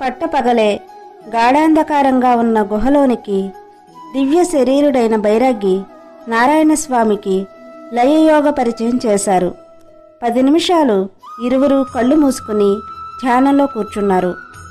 పట్టపగలే గాఢాంధకారంగా ఉన్న గుహలోనికి దివ్య శరీరుడైన బైరాగి నారాయణస్వామికి లయయోగ పరిచయం చేశారు పది నిమిషాలు ఇరువురు కళ్ళు మూసుకుని ధ్యానంలో కూర్చున్నారు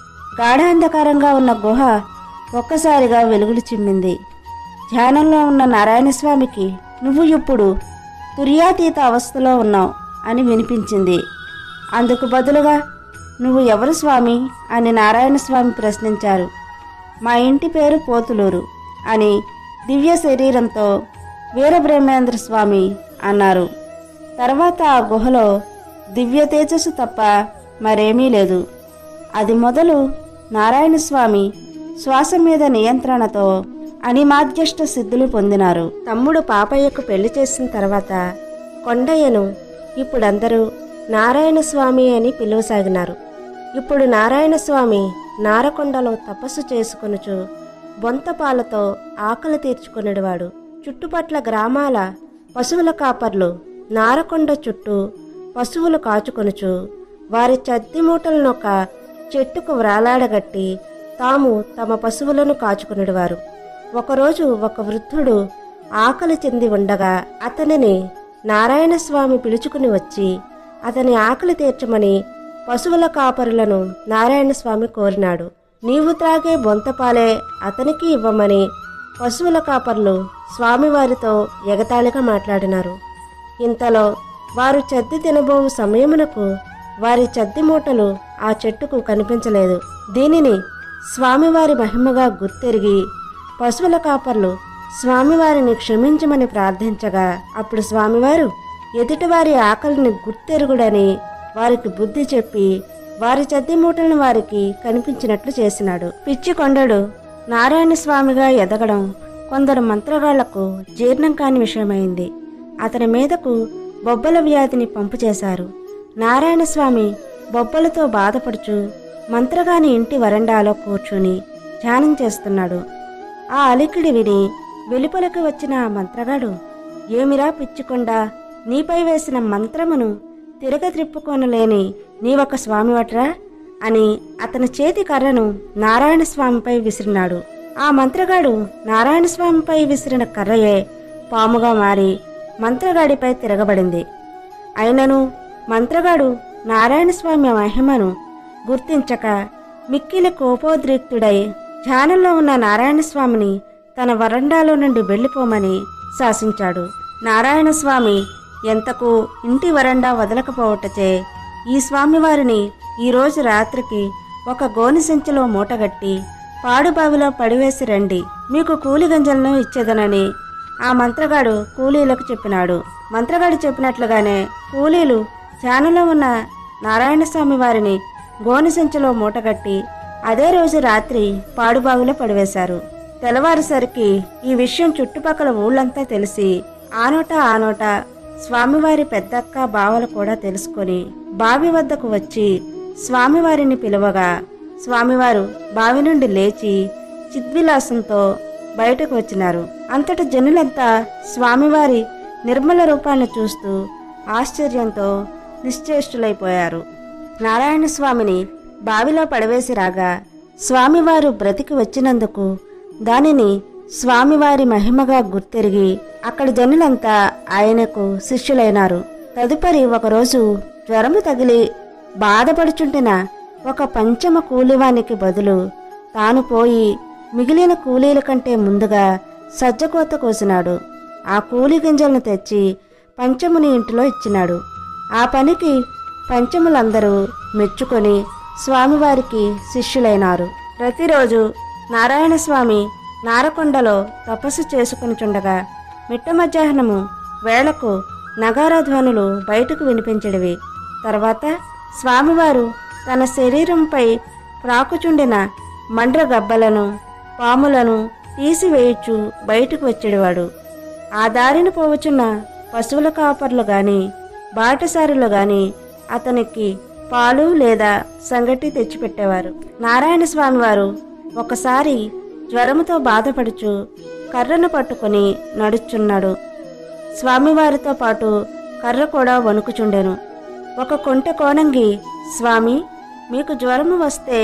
గాఢాంధకారంగా ఉన్న గుహ ఒక్కసారిగా వెలుగులు చిమ్మింది ధ్యానంలో ఉన్న నారాయణస్వామికి నువ్వు ఇప్పుడు తుర్యాతీత అవస్థలో ఉన్నావు అని వినిపించింది అందుకు బదులుగా నువ్వు ఎవరు స్వామి అని నారాయణస్వామి ప్రశ్నించారు మా ఇంటి పేరు పోతులూరు అని దివ్య శరీరంతో వీరబ్రహ్మేంద్ర స్వామి అన్నారు తర్వాత ఆ గుహలో దివ్య తేజస్సు తప్ప మరేమీ లేదు అది మొదలు నారాయణస్వామి శ్వాస మీద నియంత్రణతో అనిమాధ్యష్ట సిద్ధులు పొందినారు తమ్ముడు పాపయ్యకు పెళ్లి చేసిన తర్వాత కొండయ్యను ఇప్పుడందరూ నారాయణస్వామి అని పిలువసాగినారు ఇప్పుడు నారాయణస్వామి నారకొండలో తపస్సు చేసుకొనుచు బొంతపాలతో ఆకలి తీర్చుకొనివాడు చుట్టుపట్ల గ్రామాల పశువుల కాపర్లు నారకొండ చుట్టూ పశువులు కాచుకొనుచు వారి చద్ది మూటలనొక చెట్టుకు వ్రాలాడగట్టి తాము తమ పశువులను కాచుకునేవారు ఒకరోజు ఒక వృద్ధుడు ఆకలి చెంది ఉండగా అతనిని నారాయణస్వామి పిలుచుకుని వచ్చి అతని ఆకలి తీర్చమని పశువుల కాపరులను నారాయణస్వామి కోరినాడు నీవు త్రాగే బొంతపాలే అతనికి ఇవ్వమని పశువుల కాపర్లు స్వామివారితో ఎగతాళిగా మాట్లాడినారు ఇంతలో వారు చద్ది తినబోవు సమయమునకు వారి చద్ది మూటలు ఆ చెట్టుకు కనిపించలేదు దీనిని స్వామివారి మహిమగా గుర్తెరిగి పశువుల కాపర్లు స్వామివారిని క్షమించమని ప్రార్థించగా అప్పుడు స్వామివారు ఎదుటివారి ఆకలిని గుర్తెరుగుడని వారికి బుద్ధి చెప్పి వారి చద్ది మూటలను వారికి కనిపించినట్లు చేసినాడు పిచ్చి కొండడు నారాయణ స్వామిగా ఎదగడం కొందరు మంత్రగాళ్లకు జీర్ణం కాని విషయమైంది అతని మీదకు బొబ్బల వ్యాధిని పంపు చేశారు నారాయణ స్వామి బొబ్బలతో బాధపడుచు మంత్రగాని ఇంటి వరండాలో కూర్చుని ధ్యానం చేస్తున్నాడు ఆ అలికిడి విని వెలుపలకు వచ్చిన ఆ మంత్రగాడు ఏమిరా పిచ్చుకొండా నీపై వేసిన మంత్రమును తిరగ త్రిప్పుకొనలేని నీవొక స్వామివట్రా అని అతని చేతి కర్రను నారాయణ స్వామిపై విసిరినాడు ఆ మంత్రగాడు నారాయణ స్వామిపై విసిరిన కర్రయే పాముగా మారి మంత్రగాడిపై తిరగబడింది అయినను మంత్రగాడు నారాయణ స్వామి మహిమను గుర్తించక మిక్కిలి కోపోద్రిక్తుడై ధ్యానంలో ఉన్న నారాయణ స్వామిని తన వరండాలో నుండి వెళ్ళిపోమని శాసించాడు నారాయణ స్వామి ఎంతకు ఇంటి వరండా వదలకపోవటచే ఈ స్వామివారిని ఈరోజు రాత్రికి ఒక గోని సంచిలో మూటగట్టి పాడుబావిలో పడివేసి రండి మీకు కూలి గంజలను ఇచ్చేదనని ఆ మంత్రగాడు కూలీలకు చెప్పినాడు మంత్రగాడు చెప్పినట్లుగానే కూలీలు ధ్యానంలో ఉన్న నారాయణస్వామి వారిని గోని సంచిలో మూటగట్టి అదే రోజు రాత్రి పాడుబావిలో పడివేశారు తెల్లవారుసరికి ఈ విషయం చుట్టుపక్కల ఊళ్ళంతా తెలిసి ఆనోట ఆనోట స్వామివారి పెద్దక్క బావలు కూడా తెలుసుకొని బావి వద్దకు వచ్చి స్వామివారిని పిలువగా స్వామివారు బావి నుండి లేచి చిద్విలాసంతో బయటకు వచ్చినారు అంతట జనులంతా స్వామివారి నిర్మల రూపాన్ని చూస్తూ ఆశ్చర్యంతో నిశ్చేష్టులైపోయారు నారాయణ స్వామిని బావిలో పడవేసి రాగా స్వామివారు బ్రతికి వచ్చినందుకు దానిని స్వామివారి మహిమగా గుర్తెరిగి అక్కడి జనులంతా ఆయనకు శిష్యులైనారు తదుపరి ఒకరోజు జ్వరము తగిలి బాధపడుచుంటిన ఒక పంచమ కూలివానికి బదులు తాను పోయి మిగిలిన కూలీల కంటే ముందుగా సజ్జకోత కోసినాడు ఆ కూలి గింజలను తెచ్చి పంచముని ఇంటిలో ఇచ్చినాడు ఆ పనికి పంచములందరూ మెచ్చుకొని స్వామివారికి శిష్యులైనారు ప్రతిరోజు నారాయణ స్వామి నారకొండలో తపస్సు చేసుకునిచుండగా మిట్ట మధ్యాహ్నము వేళకు నగారా ధ్వనులు బయటకు వినిపించడివి తర్వాత స్వామివారు తన శరీరంపై ప్రాకుచుండిన మండ్ర గబ్బలను పాములను తీసివేయుచు బయటకు వచ్చేవాడు ఆ దారిన పోవచున్న పశువుల కాపర్లు గాని బాటసారులు గాని అతనికి పాలు లేదా సంగటి తెచ్చిపెట్టేవారు నారాయణ స్వామివారు ఒకసారి జ్వరముతో బాధపడుచు కర్రను పట్టుకొని నడుచున్నాడు స్వామివారితో పాటు కర్ర కూడా వణుకుచుండెను ఒక కొంటె కోణంగి స్వామి మీకు జ్వరము వస్తే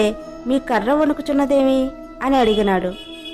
మీ కర్ర వణుకుచున్నదేమి అని అడిగినాడు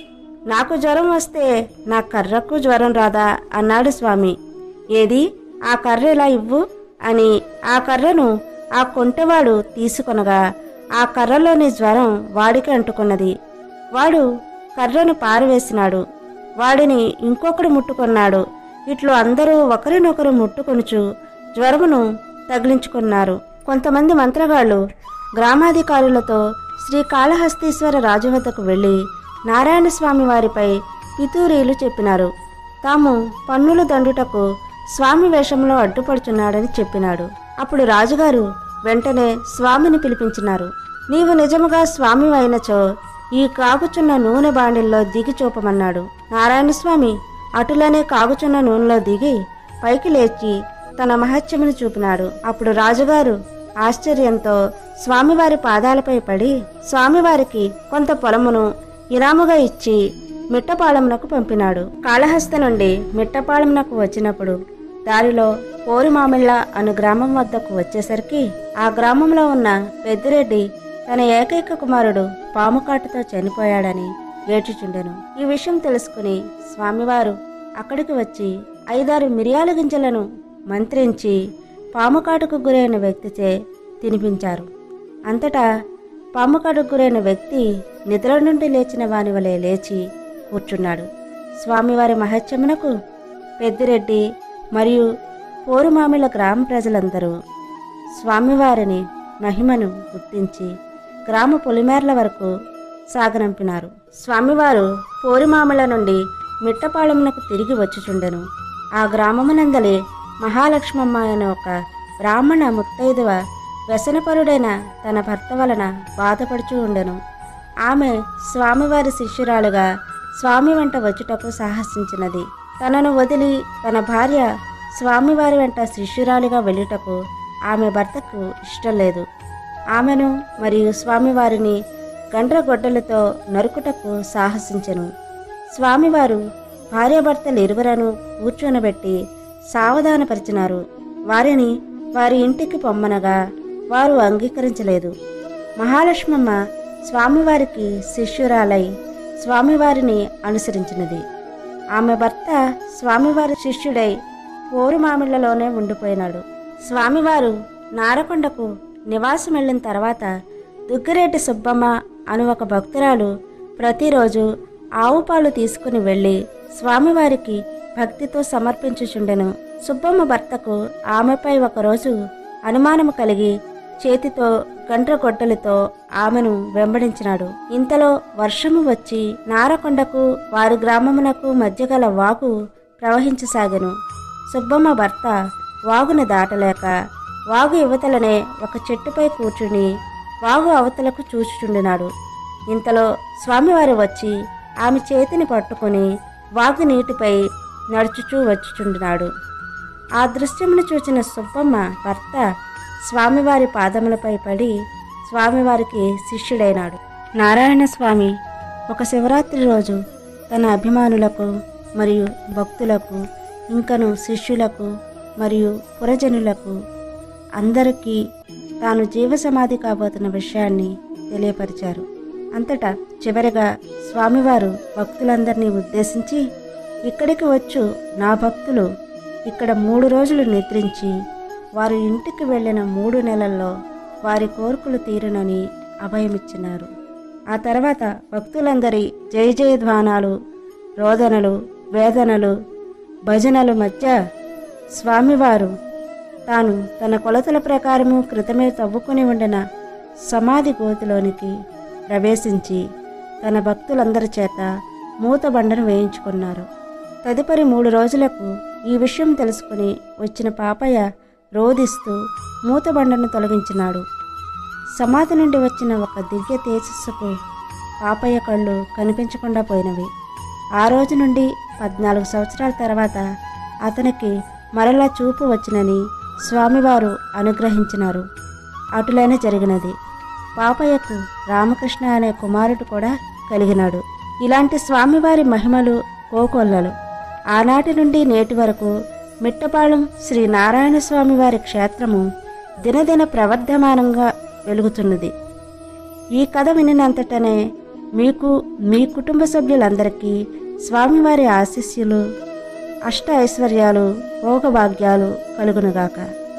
నాకు జ్వరం వస్తే నా కర్రకు జ్వరం రాదా అన్నాడు స్వామి ఏది ఆ కర్ర ఇలా ఇవ్వు అని ఆ కర్రను ఆ కొంటెవాడు తీసుకొనగా ఆ కర్రలోని జ్వరం వాడికి అంటుకున్నది వాడు కర్రను పారవేసినాడు వాడిని ఇంకొకడు ముట్టుకున్నాడు ఇట్లు అందరూ ఒకరినొకరు ముట్టుకొనుచు జ్వరమును తగిలించుకున్నారు కొంతమంది మంత్రగాళ్ళు గ్రామాధికారులతో శ్రీ కాళహస్తీశ్వర రాజు వద్దకు వెళ్ళి నారాయణ స్వామి వారిపై పితూరీలు చెప్పినారు తాము పన్నులు దండుటకు స్వామి వేషంలో అడ్డుపడుచున్నాడని చెప్పినాడు అప్పుడు రాజుగారు వెంటనే స్వామిని పిలిపించినారు నీవు నిజముగా స్వామి అయినచో ఈ కాగుచున్న నూనె బాండిల్లో దిగి చూపమన్నాడు నారాయణస్వామి అటులనే కాగుచున్న నూనెలో దిగి పైకి లేచి తన మహత్యమును చూపినాడు అప్పుడు రాజుగారు ఆశ్చర్యంతో స్వామివారి పాదాలపై పడి స్వామివారికి కొంత పొలమును ఇనాముగా ఇచ్చి మిట్టపాళెంనకు పంపినాడు కాళహస్త నుండి మిట్టపాళెంనకు వచ్చినప్పుడు దారిలో పోరుమామిళ్ళ అను గ్రామం వద్దకు వచ్చేసరికి ఆ గ్రామంలో ఉన్న పెద్దిరెడ్డి తన ఏకైక కుమారుడు పాము కాటుతో చనిపోయాడని ఏడ్చుచుండెను ఈ విషయం తెలుసుకుని స్వామివారు అక్కడికి వచ్చి ఐదారు మిరియాల గింజలను మంత్రించి పాము కాటుకు గురైన వ్యక్తిచే తినిపించారు అంతటా పాము కాటుకు గురైన వ్యక్తి నిద్ర నుండి లేచిన వాని వలె లేచి కూర్చున్నాడు స్వామివారి మహత్యమునకు పెద్దిరెడ్డి మరియు పోరుమామిల గ్రామ ప్రజలందరూ స్వామివారిని మహిమను గుర్తించి గ్రామ పొలిమేర్ల వరకు సాగనంపినారు స్వామివారు పోరిమామల నుండి మిట్టపాళెమునకు తిరిగి వచ్చుచుండెను ఆ గ్రామమునందలి మహాలక్ష్మమ్మ అనే ఒక బ్రాహ్మణ ముత్తైదువ వ్యసనపరుడైన తన భర్త వలన బాధపడుచూ ఉండెను ఆమె స్వామివారి శిష్యురాలుగా స్వామి వెంట వచ్చుటకు సాహసించినది తనను వదిలి తన భార్య స్వామివారి వెంట శిష్యురాలిగా వెళ్ళుటకు ఆమె భర్తకు ఇష్టం లేదు ఆమెను మరియు స్వామివారిని గండ్రగొడ్డలతో నరుకుటకు సాహసించెను స్వామివారు భార్యాభర్తలు ఇరువురను కూర్చొనబెట్టి సావధానపరిచినారు వారిని వారి ఇంటికి పొమ్మనగా వారు అంగీకరించలేదు మహాలక్ష్మమ్మ స్వామివారికి శిష్యురాలై స్వామివారిని అనుసరించినది ఆమె భర్త స్వామివారి శిష్యుడై పోరుమామిళ్లలోనే ఉండిపోయినాడు స్వామివారు నారకొండకు నివాసం వెళ్ళిన తర్వాత దుగ్గిరెడ్డి సుబ్బమ్మ అను ఒక భక్తురాలు ప్రతిరోజు ఆవు పాలు తీసుకుని వెళ్ళి స్వామివారికి భక్తితో సమర్పించుచుండెను సుబ్బమ్మ భర్తకు ఆమెపై ఒకరోజు అనుమానము కలిగి చేతితో గండ్రగొడ్డలితో ఆమెను వెంబడించినాడు ఇంతలో వర్షము వచ్చి నారకొండకు వారి గ్రామమునకు మధ్య గల వాగు ప్రవహించసాగెను సుబ్బమ్మ భర్త వాగును దాటలేక వాగు యువతలనే ఒక చెట్టుపై కూర్చుని వాగు అవతలకు చూచుచుండినాడు ఇంతలో స్వామివారు వచ్చి ఆమె చేతిని పట్టుకొని వాగు నీటిపై నడుచుచూ వచ్చుచుండినాడు ఆ దృశ్యమును చూచిన సుబ్బమ్మ భర్త స్వామివారి పాదములపై పడి స్వామివారికి శిష్యుడైనాడు నారాయణ స్వామి ఒక శివరాత్రి రోజు తన అభిమానులకు మరియు భక్తులకు ఇంకను శిష్యులకు మరియు పురజనులకు అందరికీ తాను జీవసమాధి కాబోతున్న విషయాన్ని తెలియపరిచారు అంతటా చివరిగా స్వామివారు భక్తులందరినీ ఉద్దేశించి ఇక్కడికి వచ్చు నా భక్తులు ఇక్కడ మూడు రోజులు నిద్రించి వారి ఇంటికి వెళ్ళిన మూడు నెలల్లో వారి కోరికలు తీరునని అభయమిచ్చినారు ఆ తర్వాత భక్తులందరి జయ జయధ్వానాలు రోదనలు వేదనలు భజనలు మధ్య స్వామివారు తాను తన కొలతల ప్రకారము క్రితమే తవ్వుకుని ఉండిన సమాధి గోతిలోనికి ప్రవేశించి తన భక్తులందరి చేత మూతబండను వేయించుకున్నారు తదుపరి మూడు రోజులకు ఈ విషయం తెలుసుకుని వచ్చిన పాపయ్య రోదిస్తూ మూతబండను తొలగించినాడు సమాధి నుండి వచ్చిన ఒక దివ్య తేజస్సుకు పాపయ్య కళ్ళు కనిపించకుండా పోయినవి ఆ రోజు నుండి పద్నాలుగు సంవత్సరాల తర్వాత అతనికి మరలా చూపు వచ్చినని స్వామివారు అనుగ్రహించినారు అటులనే జరిగినది పాపయ్యకు రామకృష్ణ అనే కుమారుడు కూడా కలిగినాడు ఇలాంటి స్వామివారి మహిమలు కోకొల్లలు ఆనాటి నుండి నేటి వరకు మిట్టపాళెం శ్రీ నారాయణ స్వామి వారి క్షేత్రము దినదిన ప్రవర్ధమానంగా వెలుగుతున్నది ఈ కథ వినినంతటనే మీకు మీ కుటుంబ సభ్యులందరికీ స్వామివారి ఆశీస్సులు అష్ట ఐశ్వర్యాలు భోగభాగ్యాలు కలుగునుగాక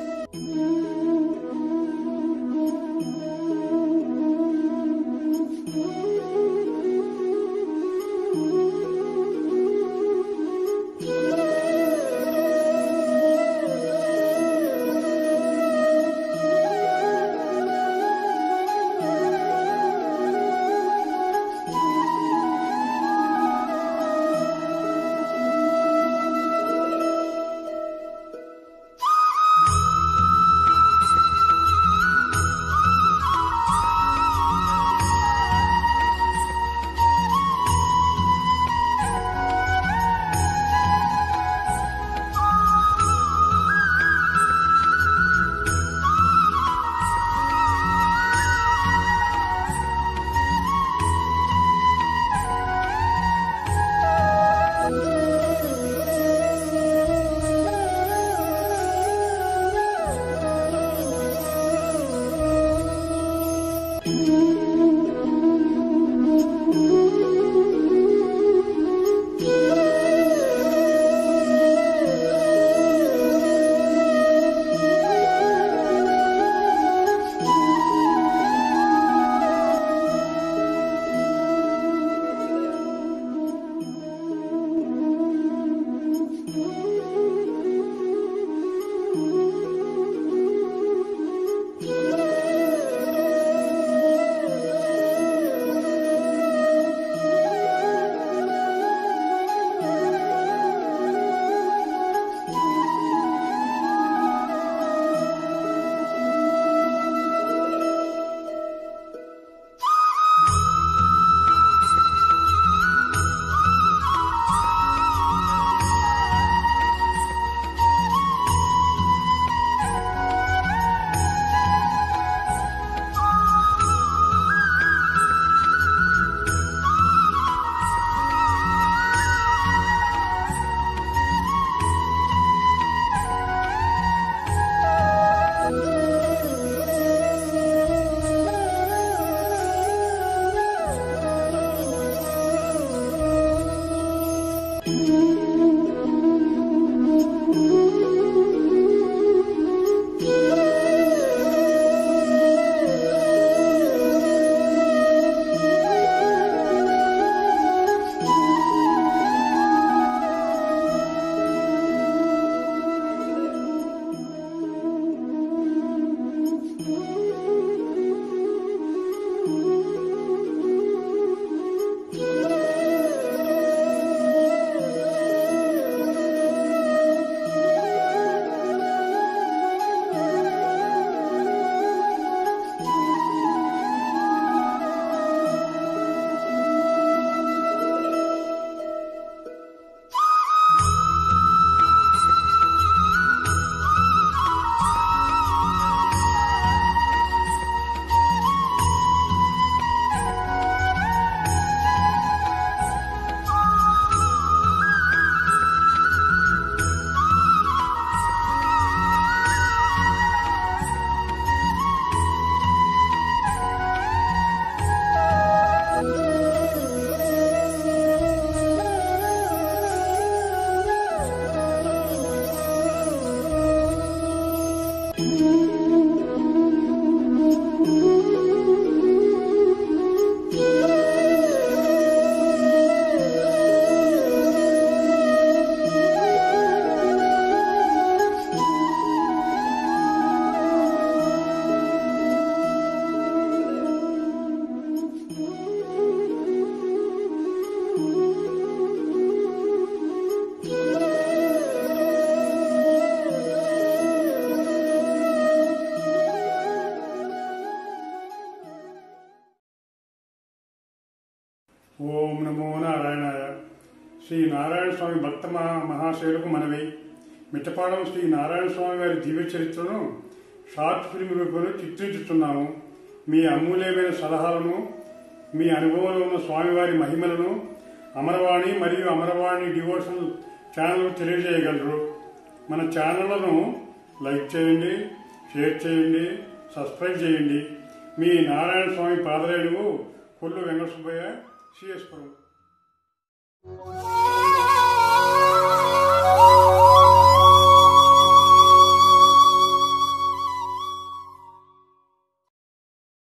ఓం నమో నారాయణాయ శ్రీ నారాయణ స్వామి భక్త మహా మహాశయులకు మనవి మిట్టపాడం శ్రీ నారాయణ స్వామి వారి దివ్య చరిత్రను షార్ట్ ఫిల్మ్ రూపంలో చిత్రించుతున్నాము మీ అమూల్యమైన సలహాలను మీ అనుభవంలో ఉన్న స్వామివారి మహిమలను అమరవాణి మరియు అమరవాణి డివోషనల్ ఛానల్ తెలియజేయగలరు మన ఛానళ్లను లైక్ చేయండి షేర్ చేయండి సబ్స్క్రైబ్ చేయండి మీ నారాయణ స్వామి పాదరేణువు కొల్లు వెంకట సుబ్బయ్య సిఎస్పురం